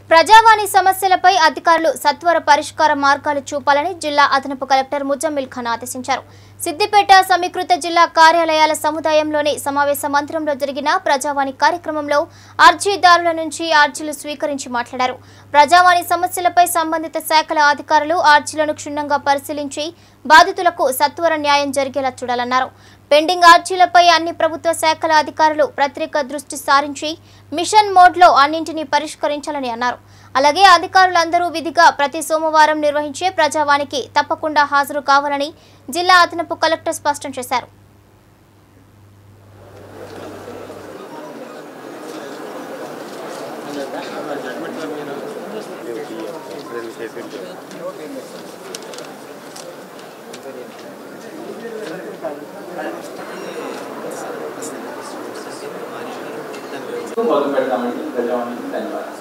ప్రజావాణి సమస్యలపై అధికారులు సత్వర పరిష్కార మార్గాలు చూపాలని జిల్లా అదనపు కలెక్టర్ ముజమ్మిల్ ఖాన్ ఆదేశించారు సిద్దిపేట సమీకృత జిల్లా కార్యాలయాల సముదాయంలోని సమావేశ మందిరంలో జరిగిన ప్రజావాణి కార్యక్రమంలో అర్జీదారుల నుంచి అర్జీలు స్వీకరించి మాట్లాడారు ప్రజావాణి సమస్యలపై సంబంధిత శాఖల అధికారులు అర్జీలను క్షుణ్ణంగా పరిశీలించి బాధితులకు సత్వర న్యాయం జరిగేలా చూడాలన్నారు పెండింగ్ అర్జీలపై అన్ని ప్రభుత్వ శాఖల అధికారులు ప్రత్యేక దృష్టి సారించి మిషన్ మోడ్లో అన్నింటినీ పరిష్కరించాలని అన్నారు అలాగే అధికారులందరూ విధిగా ప్రతి సోమవారం నిర్వహించే ప్రజావానికి తప్పకుండా హాజరు కావాలని జిల్లా అదనపు కలెక్టర్ స్పష్టం చేశారు మొదలు పెడదామండి ప్రజావాణికి ధన్యవాదాలు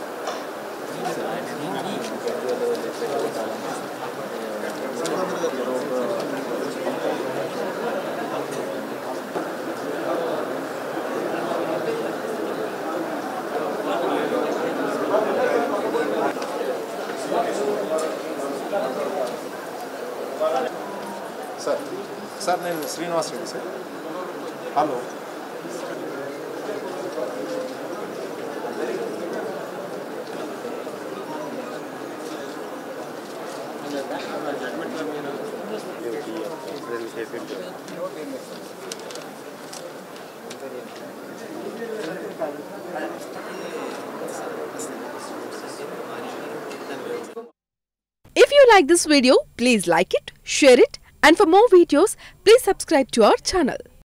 సార్ సార్ నేను Srinivas Reddy sir hello If you like this video, please like it, share it, and for more videos, please subscribe to our channel.